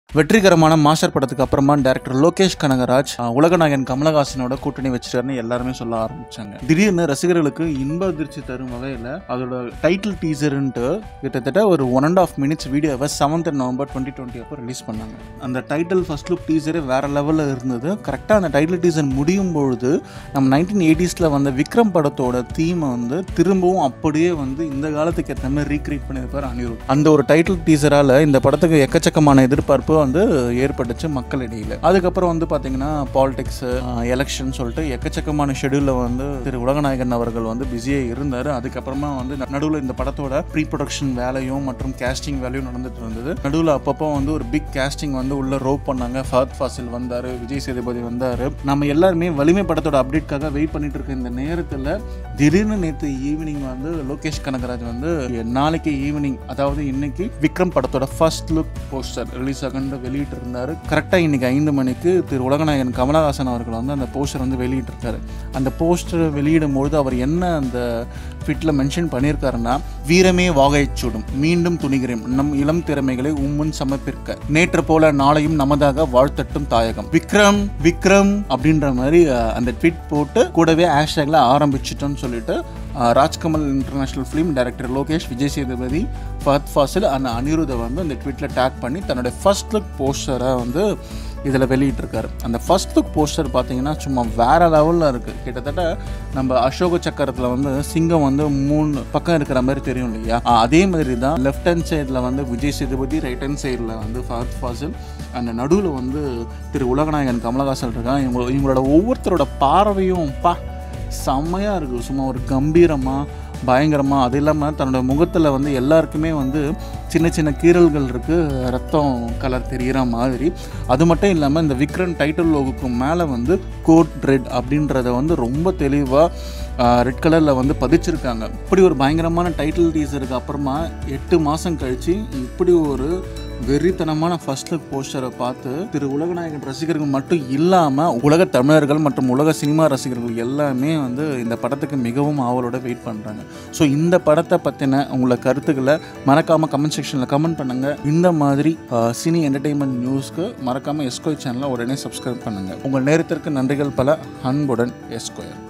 வெற்றிகரமான மாஸ்டர் படத்துக்கு அப்புறமா டேரக்டர் லோகேஷ் கனகராஜ் அஹ், உலகநாயகன் கமலஹாசனோட கூட்டணி வச்சிருக்காருன்னு எல்லாருமே சொல்ல ஆரம்பிச்சாங்க திடீர்னு ரசிகர்களுக்கு இன்ப அதிர்ச்சி தரும் வகையில் அதோட டைட்டில் டீசர்ன்ட்டு கிட்டத்தட்ட ஒரு ஒன் அண்ட் ஆஃப் மினிட்ஸ் வீடியோவை செவன்த் நவம்பர் டுவெண்ட்டி டுவெண்ட்டி அப்போ ரிலீஸ் பண்ணாங்க அந்த டைட்டில் ஃபர்ஸ்ட் லுக் டீசரே வேற லெவலில் இருந்தது கரெக்டாக அந்த டைட்டில் டீசர் முடியும் பொழுது நம்ம நைன்டீன் எயிட்டிஸில் வந்த விக்ரம் படத்தோட தீமை வந்து திரும்பவும் அப்படியே வந்து இந்த காலத்துக்கு ஏற்ற மாதிரி ரீக்ரியேட் பண்ணியிருப்பார் அனிருத் அந்த ஒரு டைட்டில் டீசரால் இந்த படத்துக்கு எக்கச்சக்கமான எதிர்பார்ப்பு வந்து ஏற்பட்டுச்சு மக்களிடையில் அதுக்கப்புறம் வந்து பார்த்தீங்கன்னா பாலிடிக்ஸ் எலெக்ஷன் சொல்லிட்டு எக்கச்சக்கமான ஷெடியூலில் வந்து திரு உலகநாயகன் அவர்கள் வந்து பிஸியாக இருந்தார் அதுக்கப்புறமா வந்து நடுவில் இந்த படத்தோட ப்ரீ ப்ரொடக்ஷன் வேலையும் மற்றும் கேஸ்டிங் வேலையும் நடந்துட்டு இருந்தது நடுவில் அப்பப்போ வந்து ஒரு பிக் கேஸ்டிங் வந்து உள்ள ரோப் பண்ணாங்க ஃபஹத் ஃபாசில் வந்தார் விஜய் சேதுபதி வந்தார் நம்ம எல்லாருமே வலிமை படத்தோட அப்டேட்காக வெயிட் பண்ணிட்டு இருக்க இந்த நேரத்தில் திடீர்னு நேற்று ஈவினிங் வந்து லோகேஷ் கனகராஜ் வந்து நாளைக்கு ஈவினிங் அதாவது இன்னைக்கு விக்ரம் படத்தோட ஃபர்ஸ்ட் லுக் போஸ்டர் ரிலீஸ் ஆகன்னு வெளியிட்டு இருந்தாரு கரெக்டாக இன்னைக்கு ஐந்து மணிக்கு திரு உலகநாயகன் கமலஹாசன் அவர்கள் வந்து அந்த போஸ்டர் வந்து வெளியிட்டிருக்காரு அந்த போஸ்டர் வெளியிடும் பொழுது அவர் என்ன அந்த ஃபிட்டில் மென்ஷன் பண்ணியிருக்காருன்னா வீரமே வாகைச் சூடும் மீண்டும் துணிகிறேன் நம் இளம் திறமைகளை உம்முன் சமர்ப்பிக்க நேற்று போல நாளையும் நமதாக வாழ்த்தட்டும் தாயகம் விக்ரம் விக்ரம் அப்படின்ற மாதிரி அஹ், அந்த ட்வீட் போட்டு கூடவே ஹேஷ்டேக்ல ஆரம்பிச்சிட்டோம்னு சொல்லிட்டு அஹ், Rajkamal international film director Lokesh Vijay Sethupathi Fahadh Faasil அந்த அனிருத்தை வந்து அந்த ட்வீட்டில் டேக் பண்ணி தன்னுடைய ஃபர்ஸ்ட் லுக் போஸ்டரை வந்து இதில் வெளியிட்டிருக்காரு அந்த ஃபர்ஸ்ட் லுக் போஸ்டர் பார்த்தீங்கன்னா சும்மா வேற லெவலில் இருக்குது கிட்டத்தட்ட நம்ம அசோக சக்கரத்தில் வந்து சிங்கம் வந்து மூணு பக்கம் இருக்கிற மாதிரி தெரியும் இல்லையா ஆ, அதே மாதிரி தான் லெஃப்ட் ஹேண்ட் சைடில் வந்து விஜய் சேதுபதி ரைட் ஹேண்ட் சைடில் வந்து ஃபஹத் ஃபாசில் அந்த நடுவில் வந்து திரு உலகநாயகன் கமலஹாசன் இருக்கான் இவங்க இவங்களோட ஒவ்வொருத்தரோட பார்வையும் பா செம்மையாக இருக்குது சும்மா ஒரு கம்பீரமாக பயங்கரமாக அது இல்லாமல் தன்னோட முகத்தில் வந்து எல்லாருக்குமே வந்து சின்ன சின்ன கீறல்கள் இருக்குது ரத்தம் கலர் தெரிகிற மாதிரி அது மட்டும் இல்லாமல் இந்த விக்ரம் டைட்டில் லோகுக்கு மேலே வந்து கோட் ரெட் அப்படின்றத வந்து ரொம்ப தெளிவாக ரெட் கலரில் வந்து பதிச்சிருக்காங்க இப்படி ஒரு பயங்கரமான டைட்டில் டீசருக்கு அப்புறமா எட்டு மாதம் கழித்து இப்படி ஒரு வெறித்தனமான ஃபர்ஸ்ட் லுக் போஸ்டரை பார்த்து திரு உலகநாயகன் ரசிகர்கள் மட்டும் இல்லாமல் உலக தமிழர்கள் மற்றும் உலக சினிமா ரசிகர்கள் எல்லாமே வந்து இந்த படத்துக்கு மிகவும் ஆவலோட வெயிட் பண்ணுறாங்க ஸோ இந்த படத்தை பற்றின உங்களை கருத்துக்களை மறக்காமல் கமெண்ட் செக்ஷனில் கமெண்ட் பண்ணுங்கள் இந்த மாதிரி அஹ், சினி என்டர்டெயின்மெண்ட் நியூஸ்க்கு மறக்காமல் எஸ்கோய் சேனலை உடனே சப்ஸ்கிரைப் பண்ணுங்கள் உங்கள் நேரத்திற்கு நன்றிகள் பல அன்புடன் எஸ்கோயர்